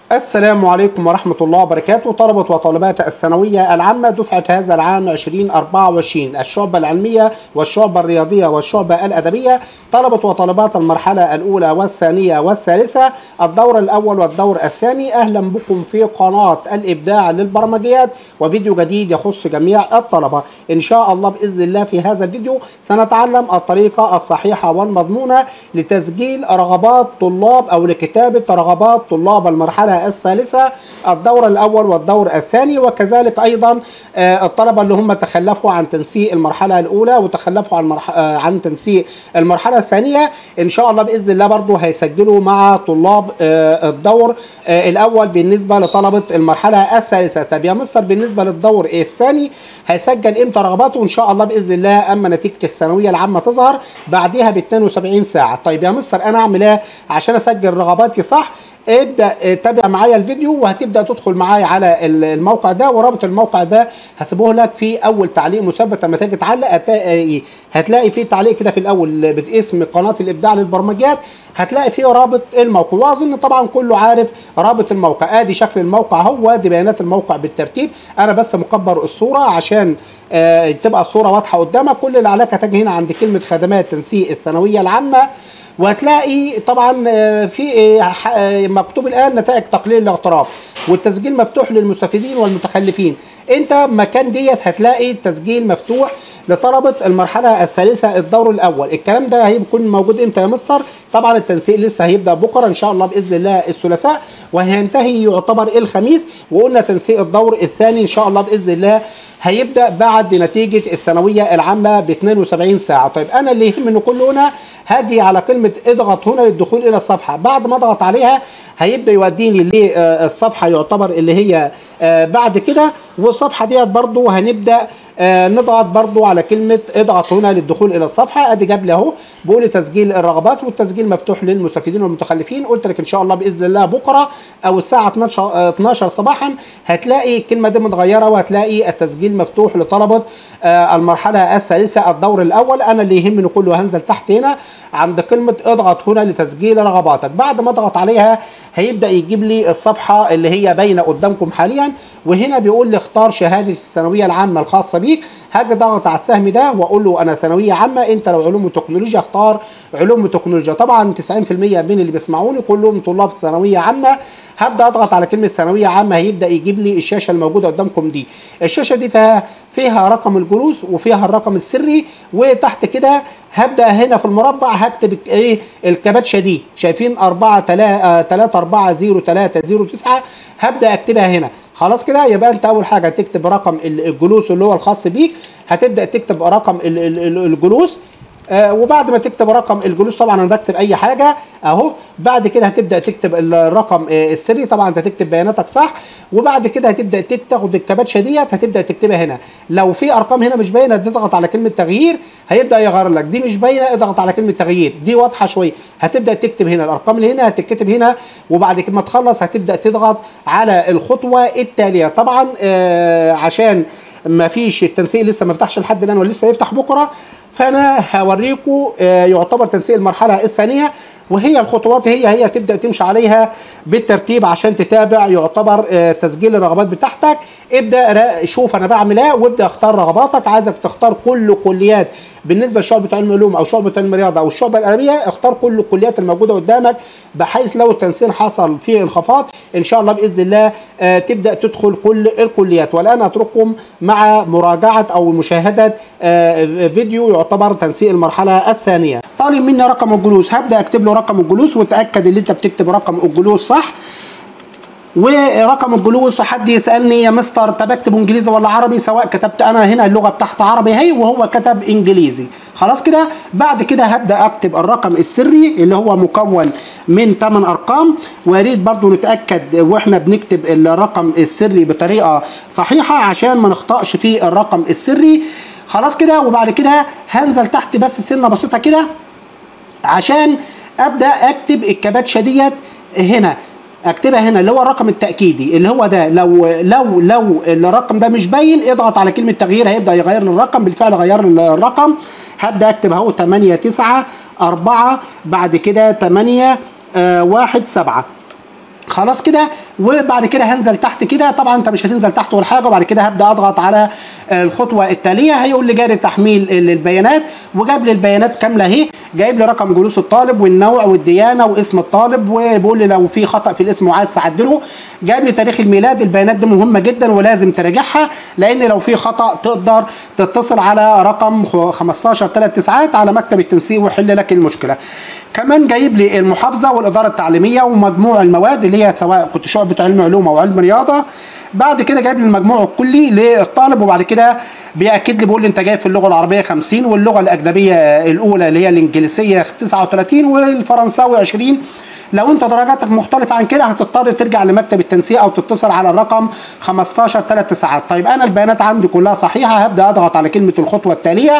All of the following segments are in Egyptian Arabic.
السلام عليكم ورحمة الله وبركاته طلبة وطالبات الثانوية العامة دفعة هذا العام 2024 الشعبة العلمية والشعبة الرياضية والشعبة الأدبية طلبة وطالبات المرحلة الأولى والثانية والثالثة الدور الأول والدور الثاني أهلا بكم في قناة الإبداع للبرمجيات وفيديو جديد يخص جميع الطلبة إن شاء الله بإذن الله في هذا الفيديو سنتعلم الطريقة الصحيحة والمضمونة لتسجيل رغبات طلاب أو لكتابة رغبات طلاب المرحلة الثالثة الدور الأول والدور الثاني وكذلك أيضا آه، الطلبة اللي هم تخلفوا عن تنسيق المرحلة الأولى وتخلفوا عن مرح... آه، عن تنسيق المرحلة الثانية إن شاء الله بإذن الله برضو هيسجلوا مع طلاب آه، الدور آه، الأول بالنسبة لطلبة المرحلة الثالثة طب يا مستر بالنسبة للدور الثاني هيسجل امتى رغباته ان شاء الله باذن الله اما نتيجه الثانويه العامه تظهر بعدها ب 72 ساعه طيب يا مستر انا اعمل ايه عشان اسجل رغباتي صح ابدا اه، تابع معايا الفيديو وهتبدا تدخل معايا على ال- الموقع ده ورابط الموقع ده هسيبه لك في اول تعليق مثبت لما تيجي تعلق هتلاقي هتلاقي فيه تعليق كده في الاول باسم قناه الابداع للبرمجيات هتلاقي فيه رابط الموقع واظن طبعا كله عارف رابط الموقع ادي شكل الموقع هو دي بيانات الموقع بالترتيب انا بس مكبر الصوره عشان آه تبقى الصوره واضحه قدامك كل اللي عليك هتجي هنا عند كلمه خدمات تنسيق الثانويه العامه وهتلاقي طبعا آه، في آه، ح- آه، مكتوب الان نتائج تقليل الاغتراب والتسجيل مفتوح للمستفيدين والمتخلفين انت مكان ديت هتلاقي التسجيل مفتوح لطلبة المرحلة الثالثة الدور الأول الكلام ده هيكون موجود امتى يا مستر طبعا التنسيق لسه هيبدأ بكرة إن شاء الله بإذن الله الثلاثاء وهينتهي يعتبر الخميس وقلنا تنسيق الدور الثاني إن شاء الله بإذن الله هيبدأ بعد نتيجة الثانوية العامة ب 72 ساعة طيب أنا اللي يهمني كله هنا هاجي على كلمة اضغط هنا للدخول إلى الصفحة بعد ما اضغط عليها هيبدأ يوديني للصفحة يعتبر اللي هي آه، بعد كده والصفحة ديت برضو هنبدأ آه، نضغط برضو على كلمة اضغط هنا للدخول إلى الصفحة ادي جاب لي اهو بيقول لي تسجيل الرغبات والتسجيل مفتوح للمستفيدين والمتخلفين قلت لك ان شاء الله باذن الله بكره او الساعه 12 آه، 12 صباحا هتلاقي الكلمه دي متغيره وهتلاقي التسجيل مفتوح لطلبه آه، المرحله الثالثه الدور الاول انا اللي يهمني كله هنزل تحت هنا عند كلمه اضغط هنا لتسجيل رغباتك بعد ما اضغط عليها هيبدا يجيب لي الصفحه اللي هي باينه قدامكم حاليا وهنا بيقول لي اختار شهاده الثانويه العامه الخاصه بيك هاجي ضغط على السهم ده واقول له انا ثانويه عامه انت لو علوم وتكنولوجيا اختار علوم وتكنولوجيا طبعا 90% من اللي بيسمعوني كلهم طلاب ثانويه عامه هبدا اضغط على كلمه ثانويه عامه هيبدا يجيب لي الشاشه الموجوده قدامكم دي الشاشه دي فيها فيها رقم الجلوس وفيها الرقم السري وتحت كده هبدا هنا في المربع هكتب ايه الكباتشه دي شايفين 4 3 4 0 3 0 9 هبدا اكتبها هنا خلاص كده يبقى انت اول حاجه تكتب رقم ال- الجلوس اللي هو الخاص بيك هتبدا تكتب رقم ال- ال- ال- الجلوس آه وبعد ما تكتب رقم الجلوس طبعا انا بكتب اي حاجه اهو بعد كده هتبدا تكتب الرقم آه السري طبعا انت تكتب بياناتك صح وبعد كده هتبدا تك- تاخد الكباتشه ديت هتبدا تكتبها هنا لو في ارقام هنا مش باينه تضغط على كلمه تغيير هيبدا يغير لك دي مش باينه اضغط على كلمه تغيير دي واضحه شويه هتبدا تكتب هنا الارقام اللي هنا هتتكتب هنا وبعد كده ما تخلص هتبدا تضغط على الخطوه التاليه طبعا آه عشان ما فيش التنسيق لسه ما فتحش لحد الان ولسه يفتح بكره فانا هوريكم آه، يعتبر تنسيق المرحله الثانيه وهي الخطوات هي هي تبدا تمشي عليها بالترتيب عشان تتابع يعتبر آه، تسجيل الرغبات بتاعتك ابدا را- شوف انا بعمل ايه وابدا اختار رغباتك عايزك تختار كل كليات بالنسبه لشعبه علم علوم او شعبه علم رياضه او الشعبه الادبيه اختار كل الكليات الموجوده قدامك بحيث لو التنسيق حصل فيه انخفاض ان شاء الله باذن الله آه، تبدا تدخل كل الكليات والان اترككم مع مراجعه او مشاهده آه، فيديو يعتبر تنسيق المرحله الثانيه طالب مني رقم الجلوس هبدا اكتب له رقم الجلوس وتاكد ان انت بتكتب رقم الجلوس صح ورقم الجلوس حد يسالني يا مستر طب اكتب انجليزي ولا عربي سواء كتبت انا هنا اللغه بتاعت عربي اهي وهو كتب انجليزي خلاص كده بعد كده هبدا اكتب الرقم السري اللي هو مكون من 8 ارقام ويا ريت برضو نتاكد واحنا بنكتب الرقم السري بطريقه صحيحه عشان ما نخطاش في الرقم السري خلاص كده وبعد كده هنزل تحت بس سنه بسيطه كده عشان ابدا اكتب الكباتشه ديت هنا اكتبها هنا اللي هو الرقم التاكيدي اللي هو ده لو لو لو الرقم ده مش باين اضغط على كلمه تغيير هيبدا يغير لي الرقم بالفعل غير لي الرقم هبدا اكتب اهو 8 9 4 بعد كده 8 1 7 خلاص كده وبعد كده هنزل تحت كده طبعا انت مش هتنزل تحت ولا حاجه وبعد كده هبدا اضغط على الخطوه التاليه هيقول لي جاري تحميل البيانات وجاب لي البيانات كامله اهي جايب لي رقم جلوس الطالب والنوع والديانه واسم الطالب وبيقول لي لو في خطا في الاسم وعايز تعدله جايب لي تاريخ الميلاد البيانات دي مهمه جدا ولازم تراجعها لان لو في خطا تقدر تتصل على رقم 15 3 ساعات على مكتب التنسيق ويحل لك المشكله كمان جايب لي المحافظه والاداره التعليميه ومجموع المواد اللي هي سواء كنت شعبه علم علوم او علم رياضه بعد كده جايب لي المجموع الكلي للطالب وبعد كده بياكد لي بيقول لي انت جايب في اللغه العربيه 50 واللغه الاجنبيه الاولى اللي هي الانجليزيه 39 والفرنساوي 20 لو انت درجاتك مختلفة عن كده هتضطر ترجع لمكتب التنسيق او تتصل على الرقم 15 3 ساعات طيب انا البيانات عندي كلها صحيحة هبدأ اضغط على كلمة الخطوة التالية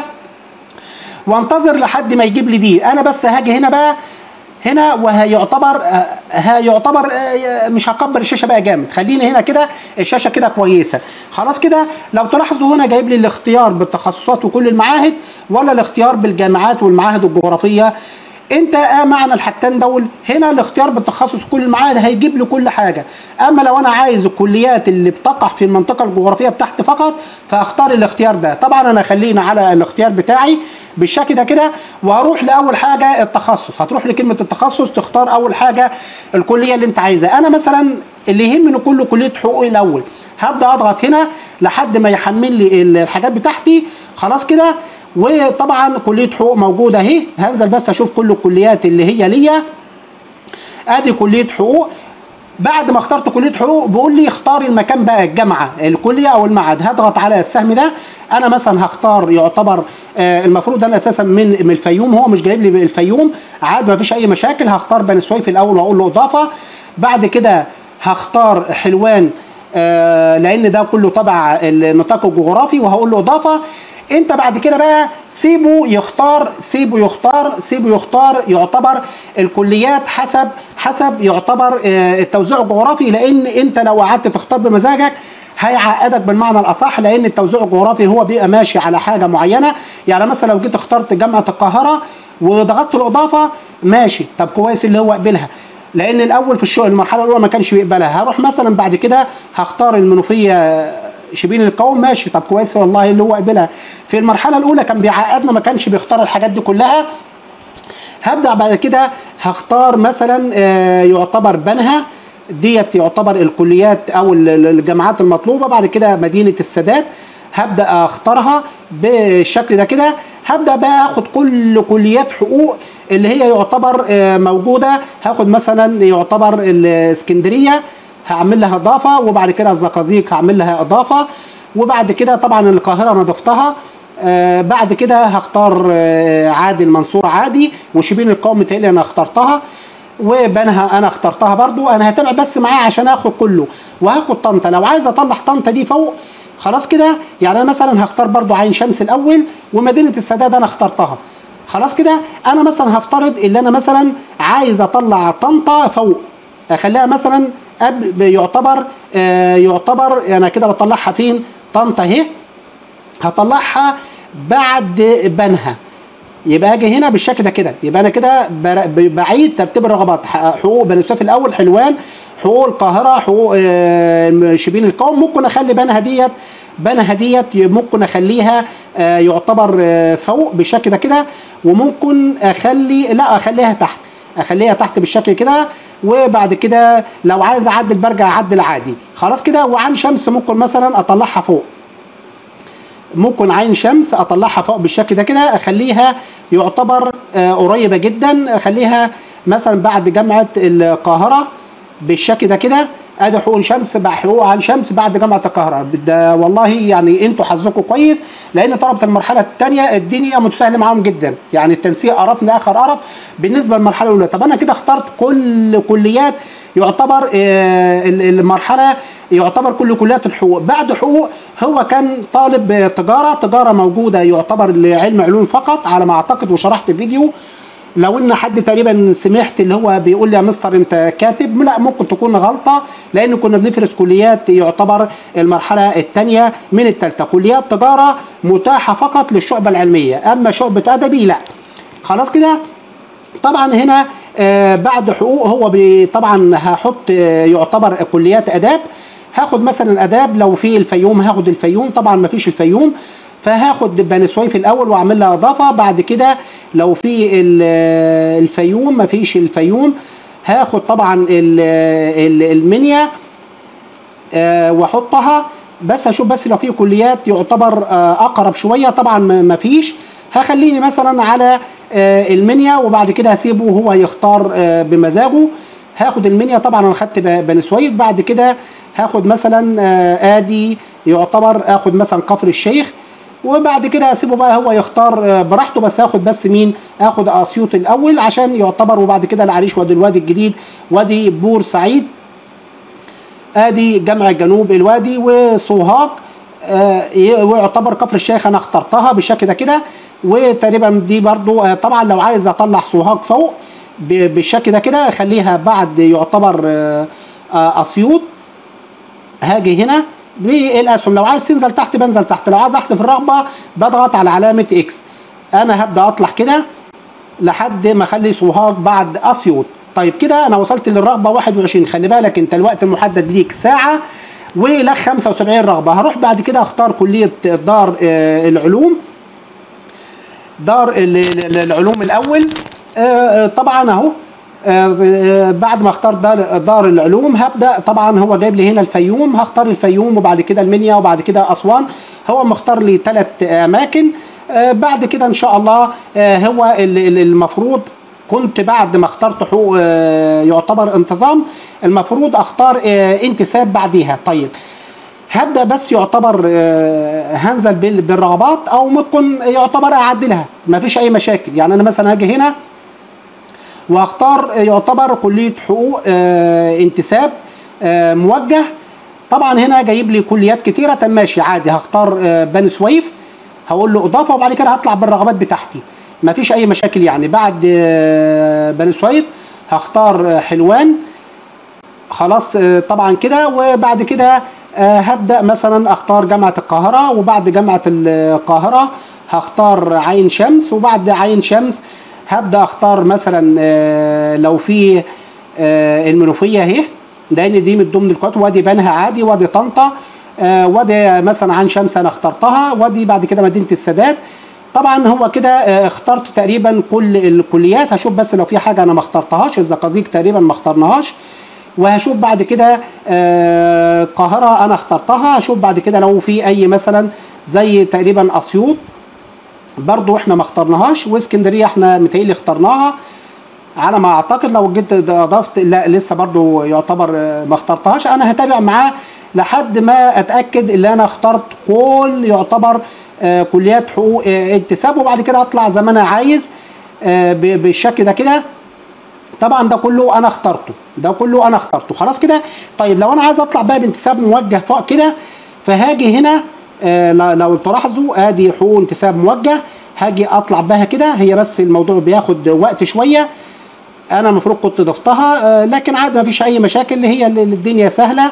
وانتظر لحد ما يجيب لي دي انا بس هاجي هنا بقى هنا وهيعتبر هيعتبر مش هكبر الشاشه بقى جامد خليني هنا كده الشاشه كده كويسه خلاص كده لو تلاحظوا هنا جايب لي الاختيار بالتخصصات وكل المعاهد ولا الاختيار بالجامعات والمعاهد الجغرافيه انت اه معنى الحاجتين دول هنا الاختيار بالتخصص كل المعاهد هيجيب لي كل حاجه اما لو انا عايز الكليات اللي بتقع في المنطقه الجغرافيه بتاعتي فقط فاختار الاختيار ده طبعا انا خلينا على الاختيار بتاعي بالشكل ده كده وهروح لاول حاجه التخصص هتروح لكلمه التخصص تختار اول حاجه الكليه اللي انت عايزها انا مثلا اللي يهمني كله كليه حقوق الاول هبدا اضغط هنا لحد ما يحمل لي الحاجات بتاعتي خلاص كده وطبعا كليه حقوق موجوده اهي هنزل بس اشوف كل الكليات اللي هي ليا ادي كليه حقوق بعد ما اخترت كليه حقوق بيقول لي اختار المكان بقى الجامعه الكليه او المعهد هضغط على السهم ده انا مثلا هختار يعتبر آه المفروض انا اساسا من من الفيوم هو مش جايب لي الفيوم عادي ما فيش اي مشاكل هختار بني سويف الاول واقول له اضافه بعد كده هختار حلوان آه لان ده كله تبع النطاق الجغرافي وهقول له اضافه انت بعد كده بقى سيبه يختار سيبه يختار سيبه يختار يعتبر الكليات حسب حسب يعتبر التوزيع الجغرافي لان انت لو قعدت تختار بمزاجك هيعقدك بالمعنى الاصح لان التوزيع الجغرافي هو بيبقى ماشي على حاجه معينه يعني مثلا لو جيت اخترت جامعه القاهره وضغطت الاضافه ماشي طب كويس اللي هو قبلها لان الاول في الشغل المرحله الاولى ما كانش بيقبلها هروح مثلا بعد كده هختار المنوفيه شبين القوم ماشي طب كويس والله اللي هو قبلها في المرحله الاولى كان بيعقدنا ما كانش بيختار الحاجات دي كلها هبدا بعد كده هختار مثلا يعتبر بنها ديت يعتبر الكليات او الجامعات المطلوبه بعد كده مدينه السادات هبدا اختارها بالشكل ده كده هبدا بقى اخد كل كليات حقوق اللي هي يعتبر موجوده هاخد مثلا يعتبر الاسكندريه هعمل لها اضافه وبعد كده الزقازيق هعمل لها اضافه وبعد كده طبعا القاهره انا ضفتها آه بعد كده هختار آه عادي المنصور عادي وشبين القوم متهيألي انا اخترتها وبنها انا اخترتها برضو انا هتابع بس معاه عشان اخد كله وهاخد طنطا لو عايز اطلع طنطا دي فوق خلاص كده يعني انا مثلا هختار برضو عين شمس الاول ومدينه السادات انا اخترتها خلاص كده انا مثلا هفترض اللي انا مثلا عايز اطلع طنطا فوق اخليها مثلا قبل يعتبر آه يعتبر انا كده بطلعها فين طنطا اهي هطلعها بعد بنها يبقى اجي هنا بالشكل ده كده يبقى انا كده بعيد ترتيب الرغبات حقوق بني سويف الاول حلوان حقوق القاهره حقوق آه شبين القوم ممكن اخلي بنها ديت بنها ديت ممكن اخليها آه يعتبر فوق بالشكل ده كده وممكن اخلي لا اخليها تحت اخليها تحت بالشكل كده وبعد كده لو عايز اعدل برجع اعدل عادي خلاص كده وعين شمس ممكن مثلا اطلعها فوق ممكن عين شمس اطلعها فوق بالشكل ده كده اخليها يعتبر آه قريبه جدا اخليها مثلا بعد جامعه القاهره بالشكل ده كده ادي حقوق شمس بقى حقوق عن شمس بعد جامعه القاهره ده والله يعني انتوا حظكم كويس لان طلبه المرحله الثانيه الدنيا متساهله معاهم جدا يعني التنسيق قرفنا اخر قرف بالنسبه للمرحله الاولى طب انا كده اخترت كل كليات يعتبر آه المرحله يعتبر كل كليات الحقوق بعد حقوق هو كان طالب تجاره تجاره موجوده يعتبر لعلم علوم فقط على ما اعتقد وشرحت فيديو لو ان حد تقريبا سمعت اللي هو بيقول لي يا مستر انت كاتب لا ممكن تكون غلطه لان كنا بنفرز كليات يعتبر المرحله الثانيه من الثالثه كليات تجاره متاحه فقط للشعبه العلميه اما شعبه ادبي لا خلاص كده طبعا هنا آه بعد حقوق هو بي- طبعا هحط آه يعتبر كليات اداب هاخد مثلا اداب لو في الفيوم هاخد الفيوم طبعا ما فيش الفيوم فهاخد بني سويف الاول واعمل لها اضافه بعد كده لو في ال- آه، الفيوم ما فيش الفيوم هاخد طبعا ال- ال- المنيا آه، واحطها بس اشوف بس لو في كليات يعتبر آه، اقرب شويه طبعا ما ما فيش هخليني مثلا على آه، المنيا وبعد كده هسيبه هو يختار آه، بمزاجه هاخد المنيا طبعا انا خدت ب- بني سويف بعد كده هاخد مثلا آه، ادي يعتبر اخد مثلا كفر الشيخ وبعد كده اسيبه بقى هو يختار آه، براحته بس هاخد بس مين اخد اسيوط الاول عشان يعتبر وبعد كده العريش وادي الوادي الجديد وادي بورسعيد ادي جمع جنوب الوادي وسوهاج آه، ي- ويعتبر كفر الشيخ انا اخترتها بالشكل ده كده وتقريبا دي برضو آه، طبعا لو عايز اطلع سوهاج فوق ب- بالشكل ده كده اخليها بعد يعتبر آه، آه، اسيوط هاجي هنا بالاسهم لو عايز تنزل تحت بنزل تحت لو عايز احذف الرغبه بضغط على علامه اكس انا هبدا اطلع كده لحد ما اخلي سوهاج بعد اسيوط طيب كده انا وصلت للرغبه 21 خلي بالك انت الوقت المحدد ليك ساعه ولك 75 رغبه هروح بعد كده اختار كليه دار آه، العلوم دار ال- ال- العلوم الاول آه، آه، طبعا اهو آه، آه، بعد ما اختار دار دار العلوم هبدا طبعا هو جايب لي هنا الفيوم هختار الفيوم وبعد كده المنيا وبعد كده اسوان هو مختار لي ثلاث اماكن آه، بعد كده ان شاء الله آه، هو ال- ال- المفروض كنت بعد ما اخترت حقوق آه، يعتبر انتظام المفروض اختار آه، انتساب بعديها طيب هبدا بس يعتبر آه، هنزل بال- بالرغبات او ممكن يعتبر اعدلها ما فيش اي مشاكل يعني انا مثلا هاجي هنا واختار يعتبر كليه حقوق آه، انتساب آه، موجه طبعا هنا جايب لي كليات كتيره طب ماشي عادي هختار آه، بني سويف هقول له اضافه وبعد كده هطلع بالرغبات بتاعتي ما فيش اي مشاكل يعني بعد آه، بني سويف هختار آه، حلوان خلاص آه، طبعا كده وبعد كده آه، هبدا مثلا اختار جامعه القاهره وبعد جامعه القاهره هختار عين شمس وبعد عين شمس هبدا اختار مثلا آه، لو في آه، المنوفيه اهي لان دي من ضمن القوات وادي بنها عادي وادي طنطا آه، وادي مثلا عين شمس انا اخترتها وادي بعد كده مدينه السادات طبعا هو كده آه، اخترت تقريبا كل الكليات هشوف بس لو في حاجه انا ما اخترتهاش الزقازيق تقريبا ما اخترناهاش وهشوف بعد كده آه، القاهره انا اخترتها هشوف بعد كده لو في اي مثلا زي تقريبا اسيوط برضو احنا ما اخترناهاش واسكندريه احنا متهيألي اخترناها على ما اعتقد لو جيت اضفت لا لسه برضو يعتبر آه، ما اخترتهاش انا هتابع معاه لحد ما اتاكد ان انا اخترت كل يعتبر آه، كليات حقوق آه، انتساب وبعد كده اطلع زي ما انا عايز آه، ب- بالشكل ده كده طبعا ده كله انا اخترته ده كله انا اخترته خلاص كده طيب لو انا عايز اطلع بقى بانتساب موجه فوق كده فهاجي هنا آه ل- لو تلاحظوا ادي حقوق انتساب موجه هاجي اطلع بها كده هي بس الموضوع بياخد وقت شويه انا المفروض كنت ضفتها آه لكن عادي ما فيش اي مشاكل هي ال- الدنيا سهله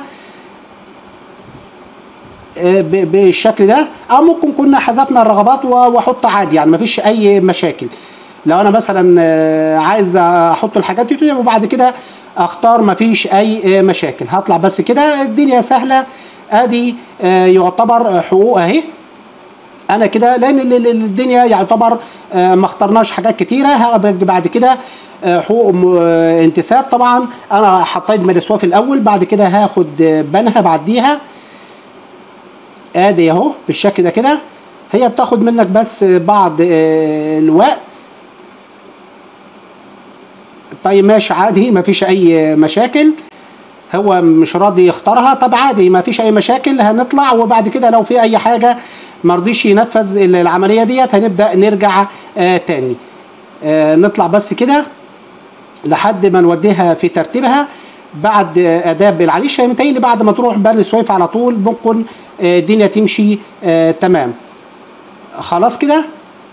آه، ب- بالشكل ده او ممكن كنا حذفنا الرغبات و- واحط عادي يعني ما فيش اي مشاكل لو انا مثلا آه، عايز احط الحاجات دي وبعد كده اختار ما فيش اي آه، مشاكل هطلع بس كده الدنيا سهله ادي آه، يعتبر حقوق اهي انا كده لان ال- ال- الدنيا يعتبر آه، ما اخترناش حاجات كتيره هبقى بعد كده آه، حقوق م- آه، انتساب طبعا انا حطيت مدسواه في الاول بعد كده هاخد آه، بنها بعديها ادي اهو بالشكل ده كده هي بتاخد منك بس بعض آه، الوقت طيب ماشي عادي مفيش اي مشاكل هو مش راضي يختارها طب عادي ما فيش اي مشاكل هنطلع وبعد كده لو في اي حاجه ما رضيش ينفذ ال- العمليه ديت هنبدا نرجع آه تاني آه نطلع بس كده لحد ما نوديها في ترتيبها بعد آه، اداب العريش هي متهيألي بعد ما تروح بني سويف على طول ممكن آه، الدنيا تمشي آه تمام خلاص كده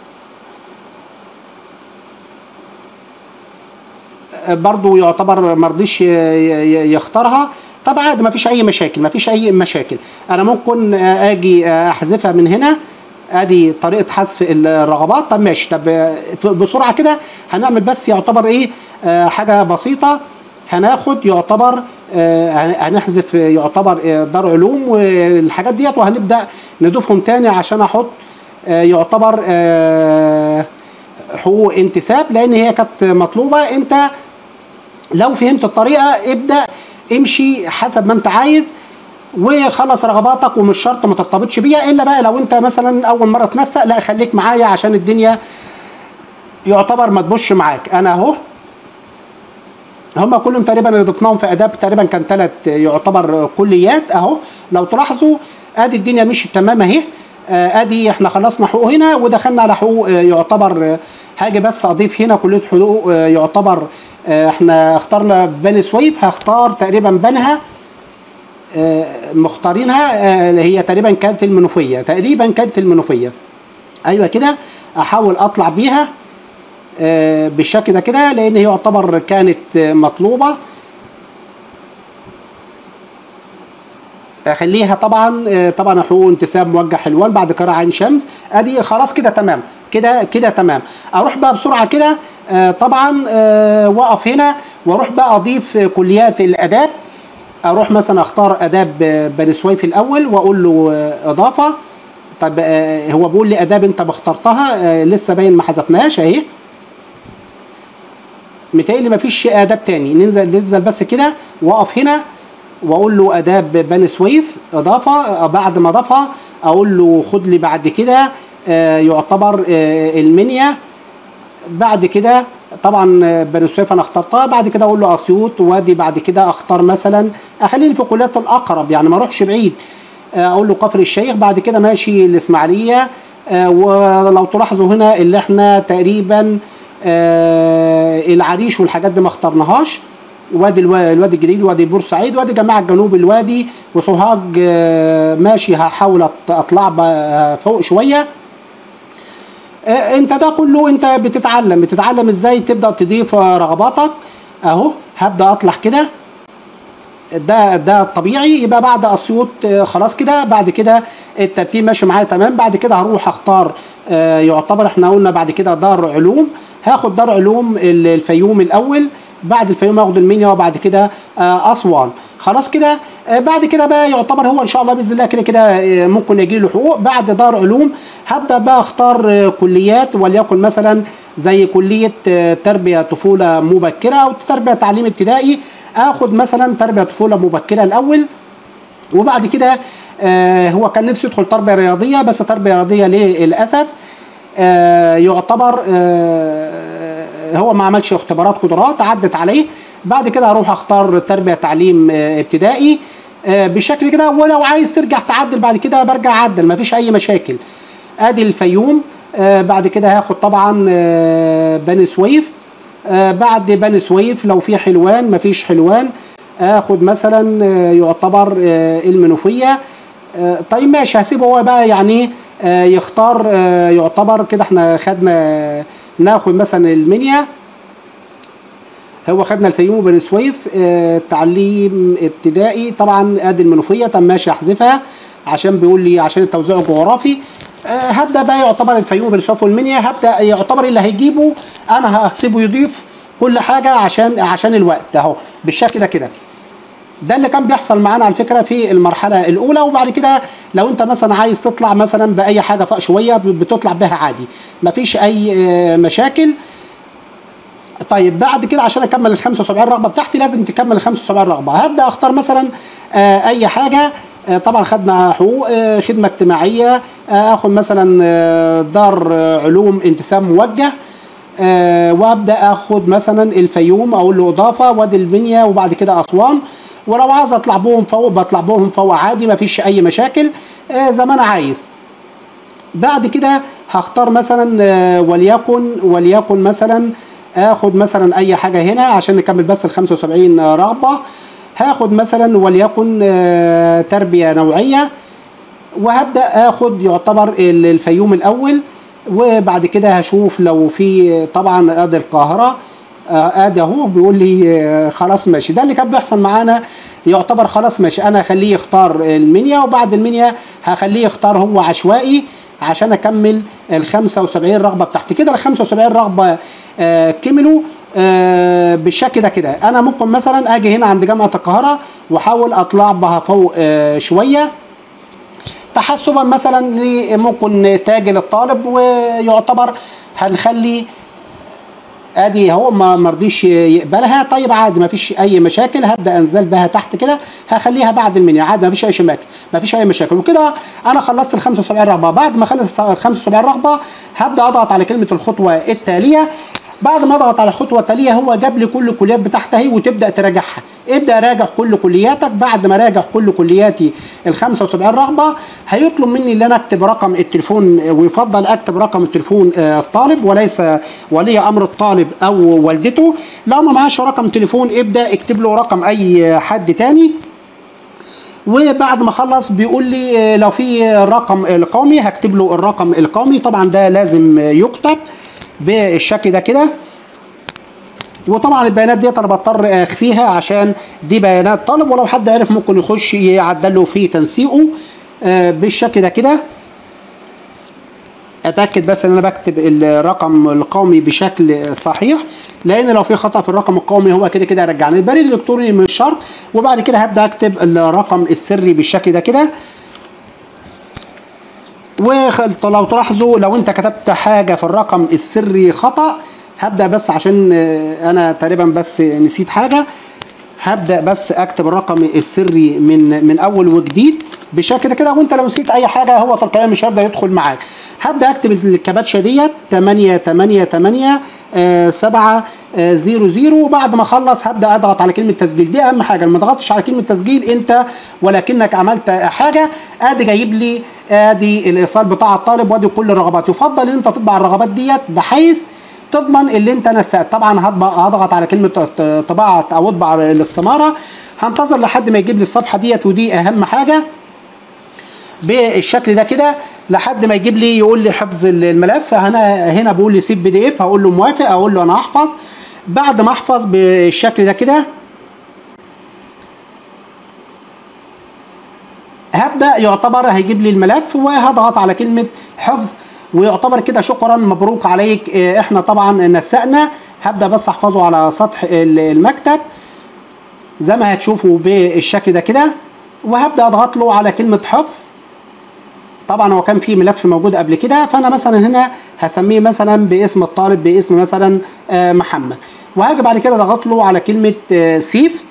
برضو يعتبر مرضيش ي- ي- يختارها طب عادي ما فيش اي مشاكل ما فيش اي مشاكل انا ممكن آه، اجي آه، احذفها من هنا ادي طريقه حذف الرغبات طب ماشي طب آه، ف- بسرعه كده هنعمل بس يعتبر ايه آه حاجه بسيطه هناخد يعتبر آه هن- هنحذف يعتبر آه، دار علوم والحاجات ديت وهنبدا نضيفهم تاني عشان احط آه يعتبر آه حقوق انتساب لان هي كانت مطلوبه انت لو فهمت الطريقه ابدا امشي حسب ما انت عايز وخلص رغباتك ومش شرط ما ترتبطش بيها الا بقى لو انت مثلا اول مره تنسق لا خليك معايا عشان الدنيا يعتبر ما تبش معاك انا اهو هم كلهم تقريبا اللي ضفناهم في اداب تقريبا كان ثلاث يعتبر كليات اهو لو تلاحظوا ادي الدنيا مشيت تمام اهي آه، ادي احنا خلصنا حقوق هنا ودخلنا على حقوق آه، يعتبر آه، هاجي بس اضيف هنا كليه حقوق آه، يعتبر آه، احنا اخترنا بني سويف هختار تقريبا بنها آه، مختارينها آه، اللي هي تقريبا كانت المنوفيه تقريبا كانت المنوفيه ايوه كده احاول اطلع بيها آه، بالشكل ده كده لان هي يعتبر كانت آه، مطلوبه اخليها طبعا آه، طبعا حقوق انتساب موجه حلوان بعد قراءة عين شمس ادي خلاص كده تمام كده كده تمام اروح بقى بسرعه كده آه، طبعا آه، واقف هنا واروح بقى اضيف آه، كليات الاداب اروح مثلا اختار اداب آه، بني سويف الاول واقول له آه، اضافه طب آه، هو بيقول لي اداب انت ما اخترتها آه، لسه باين ما حذفناهاش اهي متهيألي مفيش اداب تاني ننزل ننزل بس كده واقف هنا واقول له اداب بني سويف اضافه آه، بعد ما اضافها اقول له خد لي بعد كده آه، يعتبر آه، المنيا بعد كده طبعا آه، بني سويف انا اخترتها بعد كده اقول له اسيوط وادي بعد كده اختار مثلا اخليني في الكليات الاقرب يعني ما اروحش بعيد آه، اقول له كفر الشيخ بعد كده ماشي الاسماعيليه آه، ولو تلاحظوا هنا اللي احنا تقريبا آه، العريش والحاجات دي ما اخترناهاش وادي الوا- الوادي الجديد وادي بورسعيد وادي جماعة جنوب الوادي وسوهاج آه، ماشي هحاول أط- اطلع بقى فوق شويه آه، انت ده كله انت بتتعلم بتتعلم ازاي تبدا تضيف آه، رغباتك اهو هبدا اطلع كده ده ده الطبيعي يبقى بعد اسيوط آه، خلاص كده بعد كده الترتيب ماشي معايا تمام بعد كده هروح اختار آه، يعتبر احنا قلنا بعد كده دار علوم هاخد دار علوم ال- الفيوم الاول بعد الفيوم هاخد المنيا وبعد كده آه، اسوان خلاص كده آه، بعد كده بقى يعتبر هو ان شاء الله باذن الله كده كده آه، ممكن يجي له حقوق بعد دار علوم هبدا بقى اختار آه، كليات وليكن مثلا زي كليه آه، تربيه طفوله مبكره او تربيه تعليم ابتدائي اخد مثلا تربيه طفوله مبكره الاول وبعد كده آه هو كان نفسه يدخل تربيه رياضيه بس تربيه رياضيه للاسف آه يعتبر آه هو ما عملش اختبارات قدرات عدت عليه بعد كده هروح اختار تربيه تعليم آه ابتدائي آه بالشكل كده ولو عايز ترجع تعدل بعد كده برجع اعدل مفيش اي مشاكل ادي الفيوم آه بعد كده هاخد طبعا آه بني سويف آه بعد بني سويف لو في حلوان مفيش حلوان اخد مثلا آه يعتبر آه المنوفيه آه طيب ماشي هسيبه هو بقى يعني آه يختار آه يعتبر كده احنا خدنا ناخد مثلا المنيا هو خدنا الفيوم وبني سويف آه تعليم ابتدائي طبعا ادي المنوفيه طب ماشي احذفها عشان بيقول لي عشان التوزيع الجغرافي آه هبدا بقى يعتبر الفيوم وبني سويف والمنيا هبدا يعتبر اللي هيجيبه انا هسيبه يضيف كل حاجه عشان عشان الوقت اهو بالشكل ده كده ده اللي كان بيحصل معانا على فكره في المرحله الاولى وبعد كده لو انت مثلا عايز تطلع مثلا باي حاجه فوق شويه بتطلع بها عادي مفيش اي آه، مشاكل طيب بعد كده عشان اكمل ال 75 رغبه بتاعتي لازم تكمل ال 75 رغبه هبدا اختار مثلا آه، اي حاجه آه، طبعا خدنا حقوق آه، خدمه اجتماعيه آه، اخد مثلا آه، دار آه، علوم انتساب موجه آه، وابدا اخد مثلا الفيوم اقول له اضافه وادي المنيا وبعد كده اسوان ولو عايز اطلع بهم فوق بطلع بهم فوق عادي مفيش اي مشاكل آه، زي ما انا عايز بعد كده هختار مثلا آه، وليكن وليكن مثلا اخد مثلا اي حاجه هنا عشان نكمل بس ال 75 رغبه هاخد مثلا وليكن آه، تربيه نوعيه وهبدا اخد يعتبر ال- الفيوم الاول وبعد كده هشوف لو في طبعا ادي القاهره آه، ادي اهو بيقول لي آه، خلاص ماشي ده اللي كان بيحصل معانا يعتبر خلاص ماشي انا هخليه يختار المنيا وبعد المنيا هخليه يختار هو عشوائي عشان اكمل ال 75 رغبه بتاعتي كده ال 75 رغبه آه كملوا آه بالشكل ده كده انا ممكن مثلا اجي هنا عند جامعه القاهره واحاول اطلع بها فوق آه شويه تحسبا مثلا ممكن تاج للطالب ويعتبر هنخلي ادي اهو ما مرضيش يقبلها طيب عادي ما فيش اي مشاكل هبدا انزل بها تحت كده هخليها بعد المنيا عادي ما فيش اي مشاكل ما فيش اي مشاكل وكده انا خلصت ال 75 رغبه بعد ما اخلص ال 75 رغبه هبدا اضغط على كلمه الخطوه التاليه بعد ما اضغط على الخطوه التاليه هو جاب لي كل الكليات بتاعتها اهي وتبدا تراجعها ابدا راجع كل كلياتك بعد ما راجع كل كلياتي ال 75 رغبه هيطلب مني ان انا اكتب رقم التليفون ويفضل اكتب رقم التليفون الطالب وليس ولي امر الطالب او والدته لو ما معاش رقم تليفون ابدا اكتب له رقم اي حد تاني وبعد ما خلص بيقول لي لو في رقم القومي هكتب له الرقم القومي طبعا ده لازم يكتب بالشكل ده كده وطبعا البيانات ديت انا بضطر اخفيها عشان دي بيانات طالب ولو حد عرف ممكن يخش يعدل له في تنسيقه آه بالشكل ده كده اتاكد بس ان انا بكتب الرقم القومي بشكل صحيح لان لو في خطا في الرقم القومي هو كده كده يرجعني البريد الالكتروني مش شرط وبعد كده هبدا اكتب الرقم السري بالشكل ده كده ولو تلاحظوا لو انت كتبت حاجه في الرقم السري خطا هبدا بس عشان انا تقريبا بس نسيت حاجه هبدا بس اكتب الرقم السري من من اول وجديد بشكل كده وانت لو نسيت اي حاجه هو تلقائيا مش هيبدا يدخل معاك هبدا اكتب الكباتشه ديت 8 8 8 7 0 0 وبعد ما اخلص هبدا اضغط على كلمه تسجيل دي اهم حاجه ما تضغطش على كلمه تسجيل انت ولكنك عملت حاجه ادي جايب لي ادي الايصال بتاع الطالب وادي كل الرغبات يفضل ان انت تطبع الرغبات ديت بحيث تضمن اللي انت نسيت طبعا هضغط على كلمه طباعه او اطبع الاستماره هنتظر لحد ما يجيب لي الصفحه ديت ودي اهم حاجه بالشكل ده كده لحد ما يجيب لي يقول لي حفظ الملف هنا هنا بيقول لي سيب بي دي اف هقول له موافق اقول له انا هحفظ بعد ما احفظ بالشكل ده كده هبدا يعتبر هيجيب لي الملف وهضغط على كلمه حفظ ويعتبر كده شكرا مبروك عليك احنا طبعا نسقنا هبدا بس احفظه على سطح المكتب زي ما هتشوفوا بالشكل ده كده وهبدا اضغط له على كلمه حفظ طبعا هو كان في ملف موجود قبل كده فانا مثلا هنا هسميه مثلا باسم الطالب باسم مثلا محمد وهاجي بعد كده اضغط له على كلمه سيف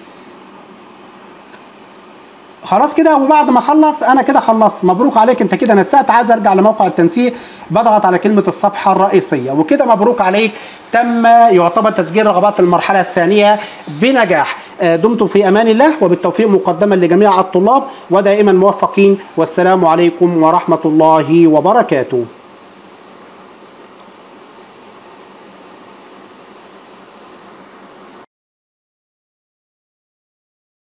خلاص كده وبعد ما اخلص انا كده خلصت مبروك عليك انت كده نسقت عايز ارجع لموقع التنسيق بضغط على كلمه الصفحه الرئيسيه وكده مبروك عليك تم يعتبر تسجيل رغبات المرحله الثانيه بنجاح دمتم في امان الله وبالتوفيق مقدما لجميع الطلاب ودائما موفقين والسلام عليكم ورحمه الله وبركاته